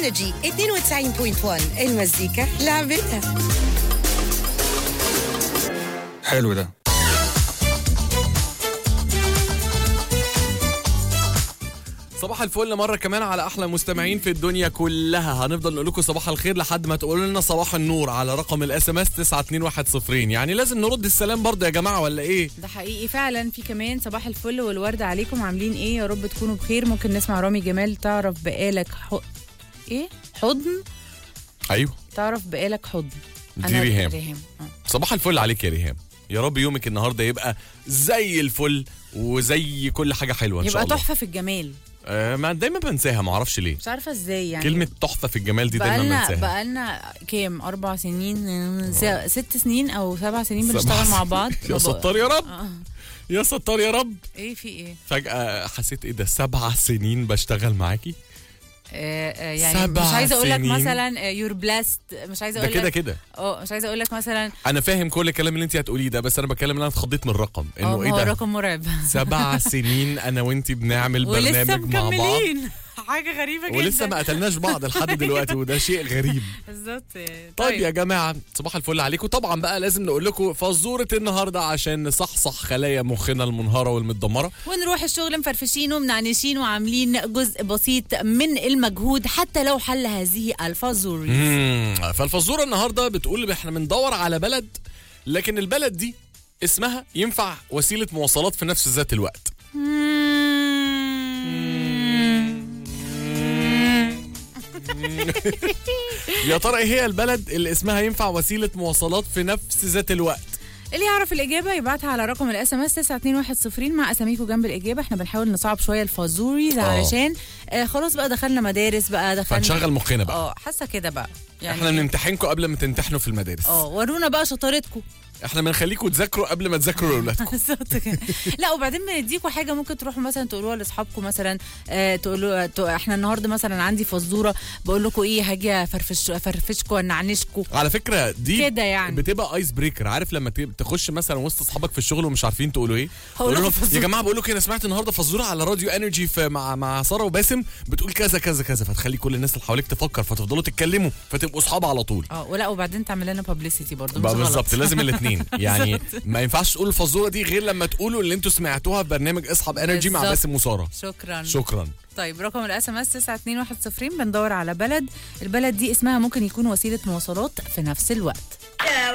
انرجي 92.1 المزيكا لعبتها حلو ده صباح الفل مرة كمان على أحلى مستمعين في الدنيا كلها هنفضل نقول لكم صباح الخير لحد ما تقولوا لنا صباح النور على رقم الاس ام اس 92110 يعني لازم نرد السلام برضه يا جماعة ولا إيه؟ ده حقيقي فعلا في كمان صباح الفل والورد عليكم عاملين ايه يا رب تكونوا بخير ممكن نسمع رامي جمال تعرف بقالك ح... ايه حضن أيوه تعرف بقالك حضن دي ريهام. ريهام آه. صباح الفل عليك يا ريهام يا رب يومك النهارده يبقى زي الفل وزي كل حاجة حلوة إن شاء يبقى الله تحفه في الجمال آه ما دايما بنساها ما اعرفش ليه مش عارفه ازاي يعني كلمة تحفة في الجمال دي دايما بقالنا بنساها بقالنا كام اربع سنين س- ست سنين او سبع سنين سبع بنشتغل مع سنين. بعض يا ما بق- ستار يا رب آه. يا ستار يا رب ايه في ايه فجأة حسيت ايه ده سبع سنين بشتغل معاكي آه آه يعني سبع مش عايزه اقول لك سنين. مثلا يور بلاست مش عايزه ده اقول كده لك كده اه مش عايزه اقول لك مثلا انا فاهم كل الكلام اللي انت هتقوليه ده بس انا بتكلم ان انا اتخضيت من الرقم اه انه ما ايه هو ده رقم مرعب سبع سنين انا وانت بنعمل ولسه برنامج مع بعض مكملين حاجه غريبه جدا ولسه ما قتلناش بعض لحد دلوقتي وده شيء غريب بالظبط طيب يا جماعه صباح الفل عليكم طبعا بقى لازم نقول لكم فزوره النهارده عشان نصحصح خلايا مخنا المنهاره والمتدمره ونروح الشغل مفرفشين ومنعنشين وعاملين جزء بسيط من المجهود حتى لو حل هذه الفازوري مم. فالفزوره النهارده بتقول احنا بندور على بلد لكن البلد دي اسمها ينفع وسيله مواصلات في نفس ذات الوقت يا ترى ايه هي البلد اللي اسمها ينفع وسيله مواصلات في نفس ذات الوقت اللي يعرف الإجابة يبعتها على رقم الاس ام اس 92110 مع أساميكم جنب الإجابة احنا بنحاول نصعب شوية الفازوريز آه. علشان آه خلاص بقى دخلنا مدارس بقى دخلنا فنشغل مخنا بقى اه حاسة كده بقى يعني احنا بنمتحنكم قبل ما تمتحنوا في المدارس اه ورونا بقى شطارتكم احنا بنخليكم تذاكروا قبل ما تذاكروا لاولادكم بالظبط كده لا وبعدين بنديكوا حاجه ممكن تروحوا مثلا تقولوها لاصحابكم مثلا آه تقولوا تو- احنا النهارده مثلا عندي فزوره بقول لكم ايه هاجي افرفش افرفشكم ونعنشكم على فكره دي كده يعني. بتبقى ايس بريكر عارف لما ت- تخش مثلا وسط اصحابك في الشغل ومش عارفين تقولوا ايه هقول تقول لكم لهم يا فزورة. جماعه بقول لكم انا سمعت النهارده فزوره على راديو انرجي في مع مع ساره وباسم بتقول كذا كذا كذا فتخلي كل الناس اللي حواليك تفكر فتفضلوا تتكلموا فتبقوا اصحاب على طول اه ولا وبعدين تعمل لنا بابليستي برضه مش بقى غلط. بالظبط لازم الاثنين يعني ما ينفعش تقولوا الفزوره دي غير لما تقولوا اللي انتوا سمعتوها في برنامج اصحاب انرجي مع بالظبط. باسم وساره شكرا شكرا طيب رقم الاس ام اس 92110 بندور على بلد البلد دي اسمها ممكن يكون وسيله مواصلات في نفس الوقت